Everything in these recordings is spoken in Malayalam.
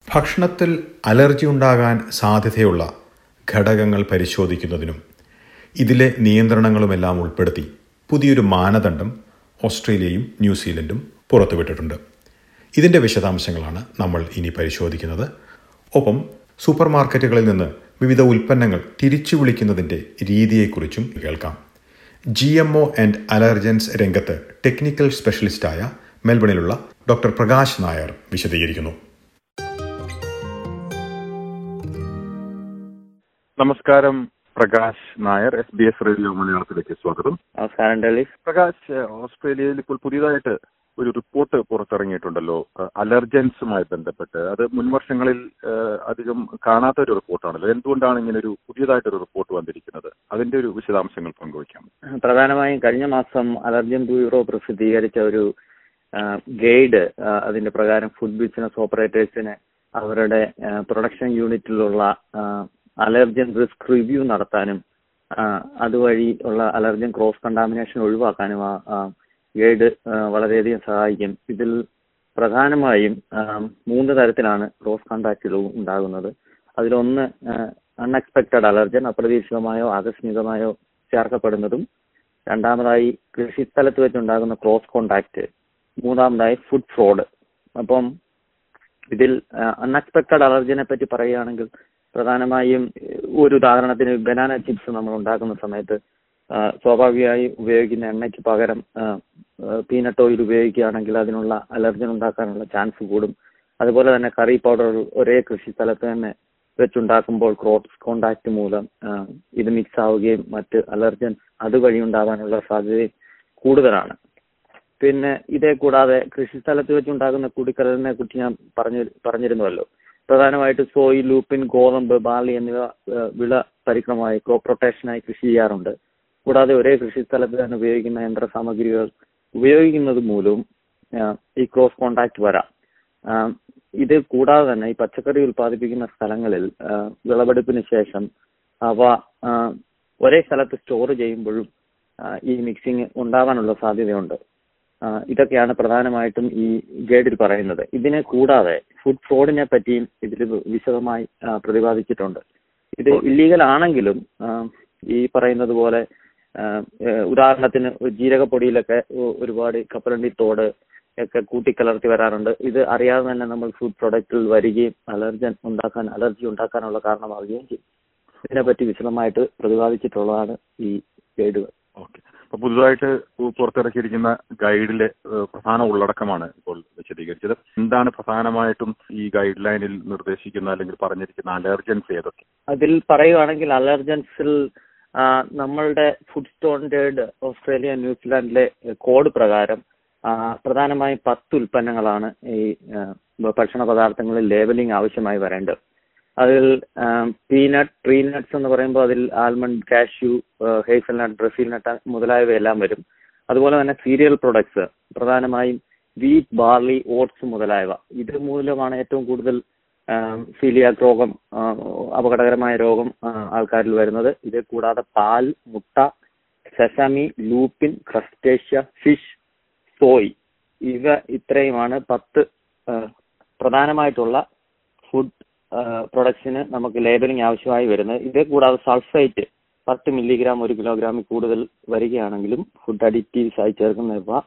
ഭക്ഷണത്തിൽ അലർജി ഉണ്ടാകാൻ സാധ്യതയുള്ള ഘടകങ്ങൾ പരിശോധിക്കുന്നതിനും ഇതിലെ നിയന്ത്രണങ്ങളുമെല്ലാം ഉൾപ്പെടുത്തി പുതിയൊരു മാനദണ്ഡം ഓസ്ട്രേലിയയും ന്യൂസിലൻഡും പുറത്തുവിട്ടിട്ടുണ്ട് ഇതിൻ്റെ വിശദാംശങ്ങളാണ് നമ്മൾ ഇനി പരിശോധിക്കുന്നത് ഒപ്പം സൂപ്പർ മാർക്കറ്റുകളിൽ നിന്ന് വിവിധ ഉൽപ്പന്നങ്ങൾ തിരിച്ചു വിളിക്കുന്നതിൻ്റെ രീതിയെക്കുറിച്ചും കേൾക്കാം G M O and allergens രംഗത്ത് ടെക്നിക്കൽ സ്പെഷ്യലിസ്റ്റായ മെൽബണിലുള്ള ഡോക്ടർ പ്രകാശ് നായർ വിശദീകരിക്കുന്നു നമസ്കാരം Prakash Nair S B S radio മലയാളത്തിലേക്ക് സ്വാഗതം നമസ്കാരം ഡെലി പ്രകാശ് ഓസ്ട്രേലിയയിൽ ഇപ്പോൾ പുതിയതായിട്ട് ഒരു റിപ്പോർട്ട് പുറത്തിറങ്ങിയിട്ടുണ്ടല്ലോ അലർജൻസുമായി ബന്ധപ്പെട്ട് അത് മുൻവർഷങ്ങളിൽ അധികം കാണാത്ത ഒരു റിപ്പോർട്ടാണല്ലോ എന്തുകൊണ്ടാണ് ഇങ്ങനെ ഒരു പുതിയതായിട്ടൊരു റിപ്പോർട്ട് വന്നിരിക്കുന്നത് അതിന്റെ ഒരു വിശദാംശങ്ങൾ പങ്കുവയ്ക്കാം പ്രധാനമായും കഴിഞ്ഞ മാസം അലർജൻ ബ്യൂറോ പ്രസിദ്ധീകരിച്ച ഒരു ഗൈഡ് അതിന്റെ പ്രകാരം ഫുഡ് ബിസിനസ് ഓപ്പറേറ്റേഴ്സിന് അവരുടെ പ്രൊഡക്ഷൻ യൂണിറ്റിലുള്ള അലർജൻ റിസ്ക് റിവ്യൂ നടത്താനും അതുവഴി ഉള്ള അലർജൻ ക്രോസ് കണ്ടാമിനേഷൻ ഒഴിവാക്കാനും ആ ഗൈഡ് വളരെയധികം സഹായിക്കും ഇതിൽ പ്രധാനമായും മൂന്ന് തരത്തിലാണ് ക്രോസ് കോണ്ടാക്റ്റുകൾ ഉണ്ടാകുന്നത് അതിലൊന്ന് അൺഎക്സ്പെക്റ്റഡ് അലർജൻ അപ്രതീക്ഷിതമായോ ആകസ്മികമായോ ചേർക്കപ്പെടുന്നതും രണ്ടാമതായി കൃഷിസ്ഥലത്ത് വെച്ചുണ്ടാകുന്ന ക്രോസ് കോണ്ടാക്ട് മൂന്നാമതായി ഫുഡ് ഫ്രോഡ് അപ്പം ഇതിൽ അൺഎക്സ്പെക്റ്റഡ് അലർജനെ പറ്റി പറയുകയാണെങ്കിൽ പ്രധാനമായും ഒരു ഉദാഹരണത്തിന് ബനാന ചിപ്സ് നമ്മൾ ഉണ്ടാക്കുന്ന സമയത്ത് സ്വാഭാവികമായി ഉപയോഗിക്കുന്ന എണ്ണയ്ക്ക് പകരം പീനട്ട് ഓയിൽ ഉപയോഗിക്കുകയാണെങ്കിൽ അതിനുള്ള അലർജൻ ഉണ്ടാക്കാനുള്ള ചാൻസ് കൂടും അതുപോലെ തന്നെ കറി പൗഡർ ഒരേ കൃഷി സ്ഥലത്ത് തന്നെ വെച്ചുണ്ടാക്കുമ്പോൾ ക്രോസ് കോണ്ടാക്ട് മൂലം ഇത് മിക്സ് ആവുകയും മറ്റ് അലർജൻ അതുവഴി ഉണ്ടാകാനുള്ള സാധ്യതയും കൂടുതലാണ് പിന്നെ ഇതേ കൂടാതെ കൃഷി സ്ഥലത്ത് വെച്ചുണ്ടാകുന്ന കുടിക്കലിനെ കുറിച്ച് ഞാൻ പറഞ്ഞു പറഞ്ഞിരുന്നുവല്ലോ പ്രധാനമായിട്ട് സോയി ലൂപ്പിൻ ഗോതമ്പ് ബാർലി എന്നിവ വിള പരിക്രമമായി ക്രോപ്പ് റൊട്ടേഷനായി കൃഷി ചെയ്യാറുണ്ട് കൂടാതെ ഒരേ കൃഷി സ്ഥലത്ത് തന്നെ ഉപയോഗിക്കുന്ന യന്ത്ര സാമഗ്രികൾ ഉപയോഗിക്കുന്നത് മൂലവും ഈ ക്രോസ് കോണ്ടാക്ട് വരാം ഇത് കൂടാതെ തന്നെ ഈ പച്ചക്കറി ഉൽപ്പാദിപ്പിക്കുന്ന സ്ഥലങ്ങളിൽ വിളവെടുപ്പിന് ശേഷം അവ ഒരേ സ്ഥലത്ത് സ്റ്റോർ ചെയ്യുമ്പോഴും ഈ മിക്സിങ് ഉണ്ടാവാനുള്ള സാധ്യതയുണ്ട് ഇതൊക്കെയാണ് പ്രധാനമായിട്ടും ഈ ഗൈഡിൽ പറയുന്നത് ഇതിനെ കൂടാതെ ഫുഡ് ഫ്രോഡിനെ പറ്റിയും ഇതിൽ വിശദമായി പ്രതിപാദിച്ചിട്ടുണ്ട് ഇത് ഇല്ലീഗൽ ആണെങ്കിലും ഈ പറയുന്നത് പോലെ ഉദാഹരണത്തിന് ജീരകപ്പൊടിയിലൊക്കെ ഒരുപാട് കപ്പലണ്ടി തോട് ഒക്കെ കൂട്ടിക്കലർത്തി വരാറുണ്ട് ഇത് അറിയാതെ തന്നെ നമ്മൾ ഫുഡ് പ്രൊഡക്റ്റിൽ വരികയും അലർജൻ ഉണ്ടാക്കാൻ അലർജി ഉണ്ടാക്കാനുള്ള കാരണമാവുകയും ചെയ്യും ഇതിനെപ്പറ്റി വിശദമായിട്ട് പ്രതിപാദിച്ചിട്ടുള്ളതാണ് ഈ ഗൈഡുകൾ ഓക്കെ അപ്പൊ പുതുതായിട്ട് പുറത്തിറക്കിയിരിക്കുന്ന ഗൈഡിലെ പ്രധാന ഉള്ളടക്കമാണ് ഇപ്പോൾ വിശദീകരിച്ചത് എന്താണ് പ്രധാനമായിട്ടും ഈ ഗൈഡ് ലൈനിൽ നിർദ്ദേശിക്കുന്ന അല്ലെങ്കിൽ പറഞ്ഞിരിക്കുന്ന അലർജൻസ് ഏതൊക്കെ അതിൽ പറയുകയാണെങ്കിൽ അലർജൻസിൽ നമ്മളുടെ ഫുഡ് സ്റ്റാൻഡേർഡ് ഓസ്ട്രേലിയ ന്യൂസിലാൻഡിലെ കോഡ് പ്രകാരം പ്രധാനമായും പത്ത് ഉൽപ്പന്നങ്ങളാണ് ഈ ഭക്ഷണ പദാർത്ഥങ്ങളിൽ ലേബലിംഗ് ആവശ്യമായി വരേണ്ടത് അതിൽ പീനട്ട് ട്രീ നട്ട്സ് എന്ന് പറയുമ്പോൾ അതിൽ almond cashew hazel nut Brazil nut മുതലായവയെല്ലാം വരും അതുപോലെ തന്നെ സീരിയൽ പ്രൊഡക്ട്സ് പ്രധാനമായും വീറ്റ് ബാർലി ഓട്സ് മുതലായവ ഇത് മൂലമാണ് ഏറ്റവും കൂടുതൽ ഫീലിയാക് രോഗം അപകടകരമായ രോഗം ആൾക്കാരിൽ വരുന്നത് ഇത് കൂടാതെ പാൽ മുട്ട sesame lupin crustacea fish soy ഇവ ഇത്രയുമാണ് പത്ത് പ്രധാനമായിട്ടുള്ള ഫുഡ് പ്രൊഡക്ട്സിന് നമുക്ക് ലേബലിംഗ് ആവശ്യമായി വരുന്നത് ഇതേ കൂടാതെ സൾഫേറ്റ് പത്ത് മില്ലിഗ്രാം ഒരു കിലോഗ്രാമിൽ കൂടുതൽ വരികയാണെങ്കിലും ഫുഡ് അഡിറ്റീവ്സ് ആയി ചേർക്കുന്നവ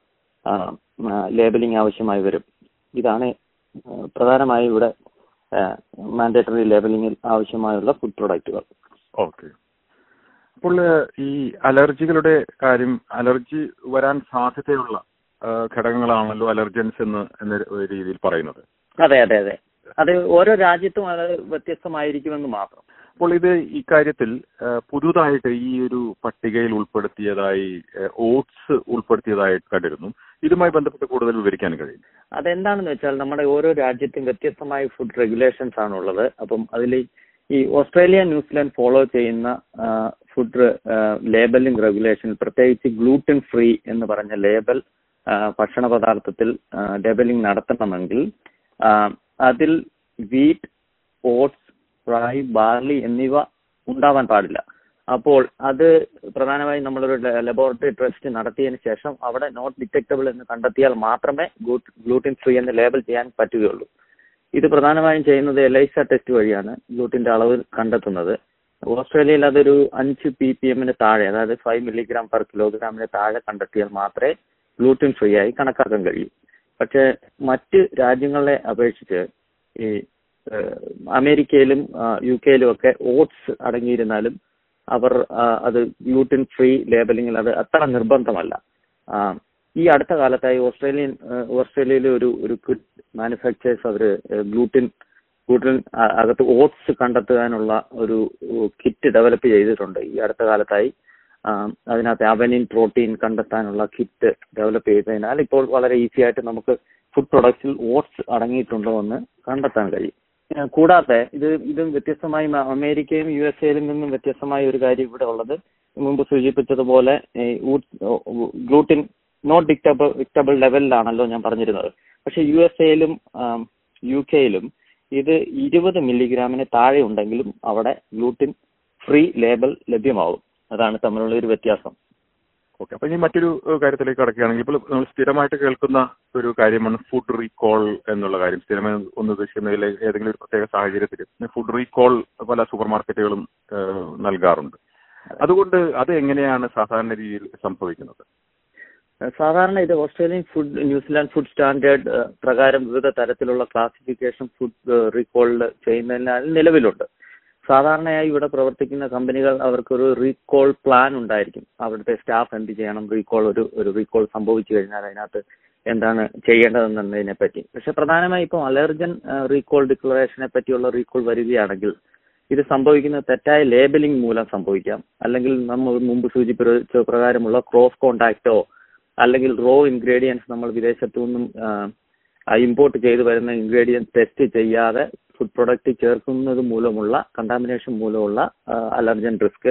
ലേബലിംഗ് ആവശ്യമായി വരും ഇതാണ് പ്രധാനമായും ഇവിടെ മാൻഡേറ്ററി ലേബലിംഗിൽ ആവശ്യമായുള്ള ഫുഡ് പ്രൊഡക്റ്റുകൾ ഓക്കെ അപ്പോൾ ഈ അലർജികളുടെ കാര്യം അലർജി വരാൻ സാധ്യതയുള്ള ഘടകങ്ങളാണല്ലോ അലർജൻസ് എന്ന് എന്ന രീതിയിൽ പറയുന്നത് അതെ അതെ അതെ അത് ഓരോ രാജ്യത്തും അത് വ്യത്യസ്തമായിരിക്കുമെന്ന് മാത്രം അപ്പോൾ ഇത് ഇക്കാര്യത്തിൽ പുതുതായിട്ട് ഈ ഒരു പട്ടികയിൽ ഉൾപ്പെടുത്തിയതായി ഓട്സ് ഉൾപ്പെടുത്തിയതായി കണ്ടിരുന്നു ഇതുമായി ബന്ധപ്പെട്ട് കൂടുതൽ വിവരിക്കാൻ കഴിയും അതെന്താണെന്ന് വെച്ചാൽ നമ്മുടെ ഓരോ രാജ്യത്തും വ്യത്യസ്തമായ ഫുഡ് റെഗുലേഷൻസ് ആണുള്ളത് അപ്പം അതിൽ ഈ ഓസ്ട്രേലിയ ന്യൂസിലാൻഡ് ഫോളോ ചെയ്യുന്ന ഫുഡ് ലേബലിംഗ് റെഗുലേഷൻ പ്രത്യേകിച്ച് ഗ്ലൂട്ടൻ ഫ്രീ എന്ന് പറഞ്ഞ ലേബൽ ഭക്ഷണ പദാർത്ഥത്തിൽ ലേബലിംഗ് നടത്തണമെങ്കിൽ അതിൽ വീറ്റ് ഓട്സ് റൈ ബാർലി എന്നിവ ഉണ്ടാവാൻ പാടില്ല അപ്പോൾ അത് പ്രധാനമായും നമ്മളൊരു ലബോറട്ടറി ടെസ്റ്റ് നടത്തിയതിന് ശേഷം അവിടെ നോട്ട് ഡിറ്റക്റ്റബിൾ എന്ന് കണ്ടെത്തിയാൽ മാത്രമേ ഗ്ലൂട്ടിൻ ഫ്രീ എന്ന് ലേബൽ ചെയ്യാൻ പറ്റുകയുള്ളൂ ഇത് പ്രധാനമായും ചെയ്യുന്നത് എലൈസ ടെസ്റ്റ് വഴിയാണ് ഗ്ലൂട്ടിന്റെ അളവ് കണ്ടെത്തുന്നത് ഓസ്ട്രേലിയയിൽ അതൊരു അഞ്ച് പി പി എമ്മിന് താഴെ അതായത് ഫൈവ് മില്ലിഗ്രാം പെർ കിലോഗ്രാമിന് താഴെ കണ്ടെത്തിയാൽ മാത്രമേ ഗ്ലൂട്ടിൻ ഫ്രീ ആയി കണക്കാക്കാൻ കഴിയൂ പക്ഷേ മറ്റ് രാജ്യങ്ങളെ അപേക്ഷിച്ച് ഈ ഏഹ്, അമേരിക്കയിലും യു കെയിലും ഒക്കെ ഓട്സ് അടങ്ങിയിരുന്നാലും അവർ ആ, അത് ഗ്ലൂട്ടിൻ ഫ്രീ ലേബലിംഗിൽ അത് അത്ര നിർബന്ധമല്ല ആ, ഈ അടുത്ത കാലത്തായി ഓസ്ട്രേലിയൻ ഏഹ്, ഓസ്ട്രേലിയയിലെ ഒരു ഒരു കിറ്റ് മാനുഫാക്ചേഴ്സ് അവർ ഗ്ലൂട്ടിൻ ഗ്ലൂട്ടിൻ അ- അകത്ത് ഓട്സ് കണ്ടെത്താനുള്ള ഒരു കിറ്റ് ഡെവലപ്പ് ചെയ്തിട്ടുണ്ട് ഈ അടുത്ത കാലത്തായി ആ, അതിനകത്ത് അവനിൻ പ്രോട്ടീൻ കണ്ടെത്താനുള്ള കിറ്റ് ഡെവലപ്പ് ചെയ്തതിനാൽ ഇപ്പോൾ വളരെ ഈസി ആയിട്ട് നമുക്ക് ഫുഡ് പ്രൊഡക്ട്സിൽ ഓട്സ് അടങ്ങിയിട്ടുണ്ടോ എന്ന് കണ്ടെത്താൻ കഴിയും ഏഹ് കൂടാതെ ഇത് ഇതും വ്യത്യസ്തമായി മ- അമേരിക്കയും യു എസ് എയിലും നിന്നും വ്യത്യസ്തമായ ഒരു കാര്യം ഇവിടെ ഉള്ളത് മുമ്പ് സൂചിപ്പിച്ചതുപോലെ ഗ്ലൂട്ടിൻ നോട്ട് ഡിക്റ്റബിൾ ഡിക്റ്റബിൾ ലെവലിലാണല്ലോ ഞാൻ പറഞ്ഞിരുന്നത് പക്ഷെ യു എസ് എയിലും യു കെയിലും ഇത് ഇരുപത് മില്ലിഗ്രാമിന് താഴെ ഉണ്ടെങ്കിലും അവിടെ ഗ്ലൂട്ടിൻ ഫ്രീ ലേബൽ ലഭ്യമാവും അതാണ് തമ്മിലുള്ള ഒരു വ്യത്യാസം ഓക്കെ അപ്പൊ ഇനി മറ്റൊരു ഏഹ്, കാര്യത്തിലേക്ക് കടക്കുകയാണെങ്കിൽ ഇപ്പോൾ നമ്മൾ സ്ഥിരമായിട്ട് കേൾക്കുന്ന ഒരു കാര്യമാണ് ഫുഡ് റീകോൾ എന്നുള്ള കാര്യം സ്ഥിരമായി ഒന്ന് ഉദ്ദേശിക്കുന്നതിൽ ഏതെങ്കിലും ഒരു പ്രത്യേക സാഹചര്യത്തിൽ ഫുഡ് റീകോൾ പല സൂപ്പർ മാർക്കറ്റുകളും ഏഹ്, നൽകാറുണ്ട് അതുകൊണ്ട് അത് എങ്ങനെയാണ് സാധാരണ രീതിയിൽ സംഭവിക്കുന്നത് സാധാരണ ഇത് Australian food New Zealand food standard ഏഹ്, പ്രകാരം വിവിധ തരത്തിലുള്ള ക്ലാസിഫിക്കേഷൻ ഫുഡ് റീകോളിൽ ചെയ്യുന്നതിനാൽ നിലവിലുണ്ട് സാധാരണയായി ഇവിടെ പ്രവർത്തിക്കുന്ന കമ്പനികൾ അവർക്കൊരു റീകോൾ പ്ലാൻ ഉണ്ടായിരിക്കും അവിടുത്തെ സ്റ്റാഫ് എന്ത് ചെയ്യണം റീകോൾ ഒരു ഒരു റീകോൾ സംഭവിച്ചു കഴിഞ്ഞാൽ അതിനകത്ത് എന്താണ് ചെയ്യേണ്ടതെന്നതിനെ പറ്റി പക്ഷെ പ്രധാനമായി ഇപ്പോൾ അലർജൻ റീകോൾ ഡിക്ലറേഷനെ പറ്റിയുള്ള റീകോൾ വരികയാണെങ്കിൽ ഇത് സംഭവിക്കുന്നത് തെറ്റായ ലേബലിംഗ് മൂലം സംഭവിക്കാം അല്ലെങ്കിൽ നമ്മൾ മുമ്പ് സൂചിപ്പിച്ച പ്രകാരമുള്ള ക്രോസ് കോണ്ടാക്റ്റോ അല്ലെങ്കിൽ റോ ഇൻഗ്രീഡിയൻസ് നമ്മൾ വിദേശത്തു നിന്നും ഇമ്പോർട്ട് ചെയ്തു വരുന്ന ഇൻഗ്രീഡിയൻസ് ടെസ്റ്റ് ചെയ്യാതെ ഫുഡ് പ്രൊഡക്റ്റ് ചേർക്കുന്നത് മൂലമുള്ള കണ്ടാമിനേഷൻ മൂലമുള്ള അലർജൻ റിസ്ക്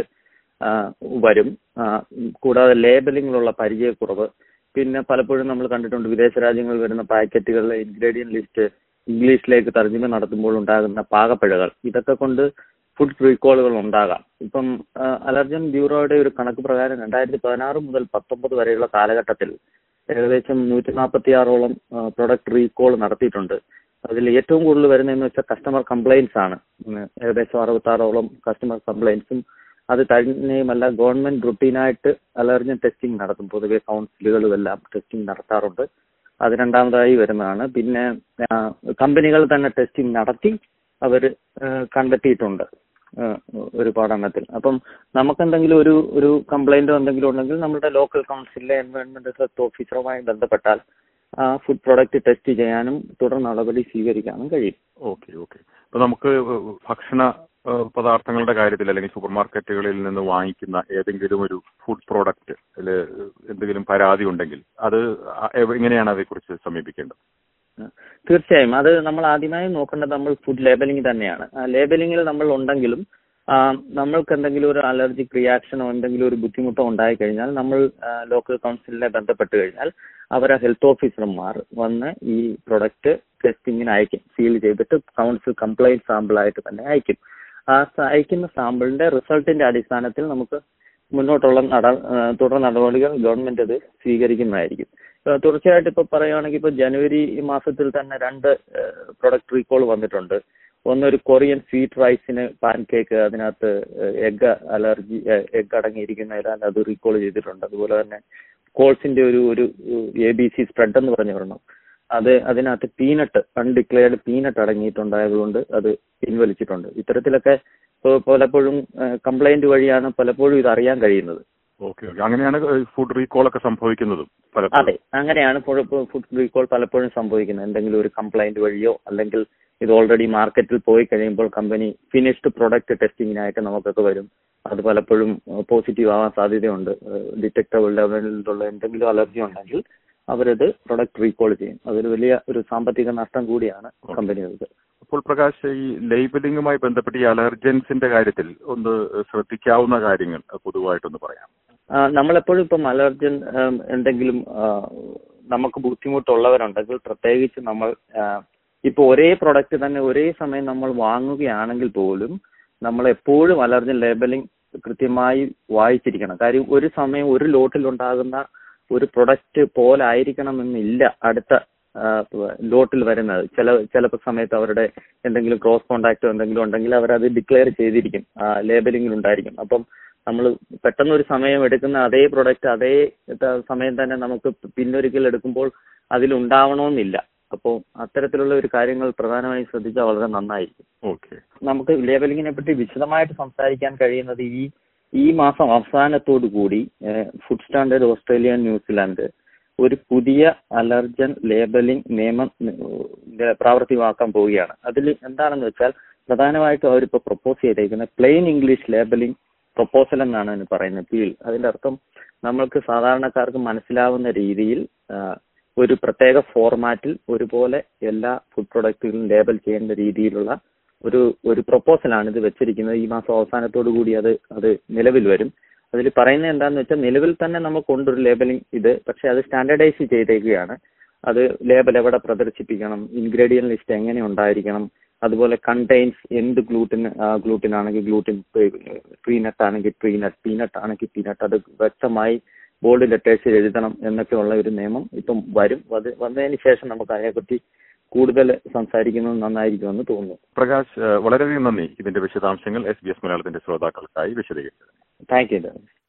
വരും ആ, കൂടാതെ ലേബലിംഗിലുള്ള പരിചയക്കുറവ് പിന്നെ പലപ്പോഴും നമ്മൾ കണ്ടിട്ടുണ്ട് വിദേശ രാജ്യങ്ങളിൽ വരുന്ന പാക്കറ്റുകളിലെ ഇൻഗ്രീഡിയന്റ് ലിസ്റ്റ് ഇംഗ്ലീഷിലേക്ക് തർജ്ജമ നടത്തുമ്പോൾ ഉണ്ടാകുന്ന പാകപ്പിഴകൾ ഇതൊക്കെ കൊണ്ട് ഫുഡ് റീകോളുകൾ ഉണ്ടാകാം ഇപ്പം ആ, അലർജൻ ബ്യൂറോയുടെ ഒരു കണക്ക് പ്രകാരം രണ്ടായിരത്തി പതിനാറ് മുതൽ പത്തൊമ്പത് വരെയുള്ള കാലഘട്ടത്തിൽ ഏകദേശം നൂറ്റി നാൽപ്പത്തി ആറോളം പ്രൊഡക്റ്റ് റീകോൾ നടത്തിയിട്ടുണ്ട് അതിൽ ഏറ്റവും കൂടുതൽ വരുന്നതെന്ന് വെച്ചാൽ കസ്റ്റമർ കംപ്ലൈൻസ് ആണ് ഉം, ഏകദേശം അറുപത്തി ആറോളം കസ്റ്റമർ കംപ്ലൈൻസും അത് തന്നെയുമല്ല ഗവൺമെന്റ് റുട്ടീനായിട്ട് അലർജൻ ടെസ്റ്റിംഗ് നടത്തും പൊതുവെ കൗൺസിലുകളും എല്ലാം ടെസ്റ്റിംഗ് നടത്താറുണ്ട് അത് രണ്ടാമതായി വരുന്നതാണ് പിന്നെ ആ, കമ്പനികൾ തന്നെ ടെസ്റ്റിംഗ് നടത്തി അവർ കണ്ടെത്തിയിട്ടുണ്ട് ആ, ഒരു പഠനത്തിൽ അപ്പം നമുക്കെന്തെങ്കിലും ഒരു ഒരു കംപ്ലൈന്റോ എന്തെങ്കിലും ഉണ്ടെങ്കിൽ നമ്മുടെ ലോക്കൽ കൗൺസിലിലെ എൻവയോൺമെന്റ് ഹെൽത്ത് ഓഫീസറുമായി ബന്ധപ്പെട്ടാൽ ആ ഫുഡ് പ്രൊഡക്റ്റ് ടെസ്റ്റ് ചെയ്യാനും തുടർ നടപടി സ്വീകരിക്കാനും കഴിയും ഓക്കെ ഓക്കെ അപ്പൊ നമുക്ക് ഭക്ഷണ ഏഹ്, പദാർത്ഥങ്ങളുടെ കാര്യത്തിൽ അല്ലെങ്കിൽ സൂപ്പർ മാർക്കറ്റുകളിൽ നിന്ന് വാങ്ങിക്കുന്ന ഏതെങ്കിലും ഒരു ഫുഡ് പ്രോഡക്റ്റ് എന്തെങ്കിലും പരാതി ഉണ്ടെങ്കിൽ അത് ആ- എവ- എങ്ങനെയാണ് അതേക്കുറിച്ച് സമീപിക്കേണ്ടത് തീർച്ചയായും അത് നമ്മൾ ആദ്യമായി നോക്കേണ്ടത് നമ്മൾ ഫുഡ് ലേബലിംഗ് തന്നെയാണ് ആ ലേബലിംഗിൽ നമ്മൾ ഉണ്ടെങ്കിലും ആ, നമ്മൾക്ക് എന്തെങ്കിലും ഒരു അലർജിക് റിയാക്ഷനോ എന്തെങ്കിലും ഒരു ബുദ്ധിമുട്ടോ ഉണ്ടായി കഴിഞ്ഞാൽ നമ്മൾ ലോക്കൽ കൗൺസിലിനെ ബന്ധപ്പെട്ട് കഴിഞ്ഞാൽ അവരെ ഹെൽത്ത് ഓഫീസർമാർ വന്ന് ഈ പ്രൊഡക്റ്റ് ടെസ്റ്റിങ്ങിന് അയക്കും സീൽ ചെയ്തിട്ട് കൗൺസിൽ കംപ്ലൈന്റ് സാമ്പിൾ ആയിട്ട് തന്നെ അയക്കും ആ സ- അയക്കുന്ന സാമ്പിളിന്റെ റിസൾട്ടിന്റെ അടിസ്ഥാനത്തിൽ നമുക്ക് മുന്നോട്ടുള്ള നട ആ, തുടർ നടപടികൾ ഗവൺമെന്റ് അത് സ്വീകരിക്കുന്നതായിരിക്കും ആ, തീർച്ചയായിട്ടും ഇപ്പൊ പറയുകയാണെങ്കിൽ ഇപ്പൊ ജനുവരി മാസത്തിൽ തന്നെ രണ്ട് പ്രൊഡക്റ്റ് റീകോൾ വന്നിട്ടുണ്ട് ഒന്നൊരു കൊറിയൻ സ്വീറ്റ് റൈസിന് പാൻ കേക്ക് അതിനകത്ത് എഗ് അലർജി എഗ് അടങ്ങിയിരിക്കുന്നതിനാൽ അത് റീകോൾ ചെയ്തിട്ടുണ്ട് അതുപോലെ തന്നെ കോൾസിന്റെ ഒരു ഒരു എ ബി സി സ്പ്രെഡ് എന്ന് പറഞ്ഞു വരണം അത് അതിനകത്ത് പീനട്ട് അൺഡിക്ലെയർഡ് പീനട്ട് അടങ്ങിയിട്ടുണ്ടായതുകൊണ്ട് അത് പിൻവലിച്ചിട്ടുണ്ട് ഇത്തരത്തിലൊക്കെ ഇപ്പൊ പലപ്പോഴും കംപ്ലൈന്റ് വഴിയാണ് പലപ്പോഴും ഇത് അറിയാൻ കഴിയുന്നത് ഓക്കെ ഓക്കെ അങ്ങനെയാണ് ഫുഡ് റീകോൾ ഒക്കെ സംഭവിക്കുന്നതും പലപ്പോഴും അതെ അങ്ങനെയാണ് ഫുഡ് റീകോൾ പലപ്പോഴും സംഭവിക്കുന്നത് എന്തെങ്കിലും ഒരു കംപ്ലൈന്റ് വഴിയോ അല്ലെങ്കിൽ ഇത് ഓൾറെഡി മാർക്കറ്റിൽ പോയി കഴിയുമ്പോൾ കമ്പനി ഫിനിഷ്ഡ് പ്രൊഡക്റ്റ് ടെസ്റ്റിങ്ങിനായിട്ട് നമുക്കൊക്കെ വരും അത് പലപ്പോഴും പോസിറ്റീവ് ആവാൻ സാധ്യതയുണ്ട് ഡിറ്റക്ടബിൾ ലെവലിലുള്ള എന്തെങ്കിലും അലർജി ഉണ്ടെങ്കിൽ അവരത് പ്രൊഡക്റ്റ് റീകോൾ ചെയ്യും അതൊരു വലിയ ഒരു സാമ്പത്തിക നഷ്ടം കൂടിയാണ് കമ്പനികൾക്ക് അപ്പോൾ പ്രകാശ് ഈ ലേബലിംഗുമായി ബന്ധപ്പെട്ട് ഈ അലർജൻസിന്റെ കാര്യത്തിൽ ഒന്ന് ശ്രദ്ധിക്കാവുന്ന കാര്യങ്ങൾ പൊതുവായിട്ടൊന്ന് പറയാം ആ, നമ്മളെപ്പോഴും ഇപ്പം അലർജൻ ഉം, എന്തെങ്കിലും ആ, നമുക്ക് ബുദ്ധിമുട്ടുള്ളവരുണ്ടെങ്കിൽ പ്രത്യേകിച്ച് നമ്മൾ ആ, ഇപ്പൊ ഒരേ പ്രൊഡക്റ്റ് തന്നെ ഒരേ സമയം നമ്മൾ വാങ്ങുകയാണെങ്കിൽ പോലും നമ്മൾ എപ്പോഴും അലർജൻ ലേബലിംഗ് കൃത്യമായി വായിച്ചിരിക്കണം കാര്യം ഒരു സമയം ഒരു ലോട്ടിൽ ഉണ്ടാകുന്ന ഒരു പ്രൊഡക്റ്റ് പോലെ ആയിരിക്കണമെന്നില്ല അടുത്ത ലോട്ടിൽ വരുന്നത് ചില ചില സമയത്ത് അവരുടെ എന്തെങ്കിലും ക്രോസ് കോണ്ടാക്റ്റോ എന്തെങ്കിലും ഉണ്ടെങ്കിൽ അവരത് ഡിക്ലെയർ ചെയ്തിരിക്കും ലേബലിംഗിൽ ഉണ്ടായിരിക്കും അപ്പം നമ്മൾ പെട്ടെന്ന് ഒരു സമയം എടുക്കുന്ന അതേ പ്രൊഡക്റ്റ് അതേ ത- സമയം തന്നെ നമുക്ക് പിന്നൊരിക്കൽ എടുക്കുമ്പോൾ അതിലുണ്ടാവണമെന്നില്ല അപ്പോൾ അത്തരത്തിലുള്ള ഒരു കാര്യങ്ങൾ പ്രധാനമായും ശ്രദ്ധിച്ചാൽ വളരെ നന്നായിരിക്കും ഓക്കെ നമുക്ക് ലേബലിങ്ങിനെ പറ്റി വിശദമായിട്ട് സംസാരിക്കാൻ കഴിയുന്നത് ഈ ഈ മാസം അവസാനത്തോടു കൂടി ഫുഡ് സ്റ്റാൻഡേർഡ് ഓസ്ട്രേലിയ ന്യൂസിലാൻഡ് ഒരു പുതിയ അലർജൻ ലേബലിംഗ് നിയമം ഏഹ്, പ്രാവർത്തികമാക്കാൻ പോവുകയാണ് അതിൽ എന്താണെന്ന് വെച്ചാൽ പ്രധാനമായിട്ടും അവരിപ്പോൾ പ്രപ്പോസ് ചെയ്തേക്കുന്നത് പ്ലെയിൻ ഇംഗ്ലീഷ് ലേബലിംഗ് പ്രപ്പോസൽ എന്നാണ് അതിന് പറയുന്നത് ബിൽ അതിന്റെ അർത്ഥം നമ്മൾക്ക് സാധാരണക്കാർക്ക് മനസ്സിലാവുന്ന രീതിയിൽ ആ, ഒരു പ്രത്യേക ഫോർമാറ്റിൽ ഒരുപോലെ എല്ലാ ഫുഡ് പ്രൊഡക്റ്റുകളും ലേബൽ ചെയ്യേണ്ട രീതിയിലുള്ള ഒരു ഒരു പ്രപ്പോസലാണ് ഇത് വെച്ചിരിക്കുന്നത് ഈ മാസം അവസാനത്തോടു കൂടി അത് അത് നിലവിൽ വരും അതിൽ പറയുന്നത് എന്താന്ന് വെച്ചാൽ നിലവിൽ തന്നെ നമുക്കുണ്ട് ഒരു ലേബലിംഗ് ഇത് പക്ഷെ അത് സ്റ്റാൻഡർഡൈസ് ചെയ്തേക്കുകയാണ് അത് ലേബൽ എവിടെ പ്രദർശിപ്പിക്കണം ഇൻഗ്രീഡിയൻ ലിസ്റ്റ് എങ്ങനെ ഉണ്ടായിരിക്കണം അതുപോലെ കണ്ടെയ്ൻസ് എന്ത് ഗ്ലൂട്ടിൻ ഗ്ലൂട്ടിൻ ആണെങ്കിൽ ഗ്ലൂട്ടിൻ ട്രീ നട്ട് ആണെങ്കിൽ ട്രീ നട്ട് പീനട്ട് ആണെങ്കിൽ പീനട്ട് അത് വ്യക്തമായി ബോൾഡ് ലെറ്റേഴ്സിൽ എഴുതണം എന്നൊക്കെയുള്ള ഒരു നിയമം ഇപ്പം വരും അത് വന്നതിന് ശേഷം നമുക്ക് അതിനെപ്പറ്റി കൂടുതൽ സംസാരിക്കുന്നത് നന്നായിരിക്കുമെന്ന് തോന്നുന്നു പ്രകാശ് ഏഹ്, വളരെയധികം നന്ദി ഇതിന്റെ വിശദാംശങ്ങൾ എസ് ബി എസ് മലയാളത്തിന്റെ ശ്രോതാക്കൾക്കായി വിശദീകരിച്ചത് താങ്ക് യു